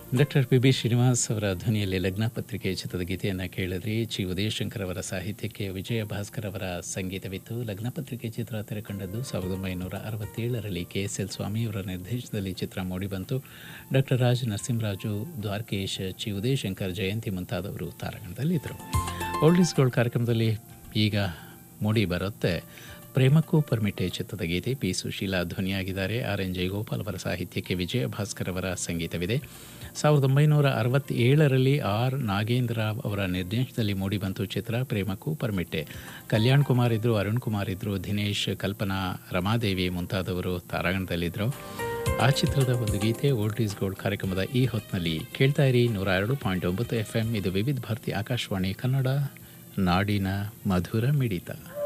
doctor P B Srinivas ಅವರ ಧ್ವನಿಯಲ್ಲಿ ಲಗ್ನ ಪತ್ರಿಕೆ ಚಿತ್ರದ ಗೀತೆಯನ್ನು ಕೇಳಿದ್ರಿ ಚಿ ಉದಯಶಂಕರ್ ಅವರ ಸಾಹಿತ್ಯಕ್ಕೆ ವಿಜಯ ಭಾಸ್ಕರ್ ಅವರ ಸಂಗೀತವಿತ್ತು ಲಗ್ನ ಪತ್ರಿಕೆ ಚಿತ್ರ ತೆರೆಕಂಡದ್ದು ಸಾವಿರದ ಒಂಬೈನೂರ ಅರವತ್ತೇಳರಲ್ಲಿ ಕೆ ಎಸ್ ಎಲ್ ಸ್ವಾಮಿಯವರ ನಿರ್ದೇಶನದಲ್ಲಿ ಚಿತ್ರ ಮೂಡಿಬಂತು ಡಾಕ್ಟರ್ ರಾಜ್ ನರಸಿಂಹರಾಜು ದ್ವಾರಕೇಶ್ ಚಿ ಉದಯಶಂಕರ್ ಜಯಂತಿ ಮುಂತಾದವರು ತಾರಾಗಣದಲ್ಲಿದ್ದರು ಓಲ್ಡ್ ಈಸ್ ಗೋಲ್ಡ್ ಕಾರ್ಯಕ್ರಮದಲ್ಲಿ ಈಗ ಮೂಡಿ ಬರುತ್ತೆ ಪ್ರೇಮಕ್ಕೂ ಪರ್ಮಿಟೆ ಚಿತ್ರದ ಗೀತೆ ಪಿ ಸುಶೀಲಾ ಧ್ವನಿಯಾಗಿದ್ದಾರೆ ಆರ್ ಎನ್ ಜಯಗೋಪಾಲ್ ಅವರ ಸಾಹಿತ್ಯಕ್ಕೆ ವಿಜಯ ಭಾಸ್ಕರ್ ಅವರ ಸಂಗೀತವಿದೆ ಸಾವಿರದ ಒಂಬೈನೂರ ಅರವತ್ತೇಳರಲ್ಲಿ ಆರ್ ನಾಗೇಂದ್ರ ಅವರ ನಿರ್ದೇಶನದಲ್ಲಿ ಮೂಡಿಬಂತು ಚಿತ್ರ ಪ್ರೇಮಕ್ಕೂ ಪರ್ಮಿಟೆ ಕಲ್ಯಾಣ್ ಕುಮಾರ್ ಇದ್ದರು ಅರುಣ್ ಕುಮಾರ್ ಇದ್ದರು ದಿನೇಶ್ ಕಲ್ಪನಾ ರಮಾದೇವಿ ಮುಂತಾದವರು ತಾರಾಗಣದಲ್ಲಿದ್ದರು ಆ ಚಿತ್ರದ ಒಂದು ಗೀತೆ ಓಲ್ಡ್ ಈಸ್ ಗೋಲ್ಡ್ ಕಾರ್ಯಕ್ರಮದ ಈ ಹೊತ್ತಿನಲ್ಲಿ ಕೇಳ್ತಾ ಇರಿ ನೂರ ಎರಡು ಪಾಯಿಂಟ್ ಒಂಬತ್ತು ಎಫ್ ಎಂ ಇದು ವಿವಿಧ ಭಾರತಿ ಆಕಾಶವಾಣಿ ಕನ್ನಡ ನಾಡಿನ ಮಧುರ ಮಿಡಿತ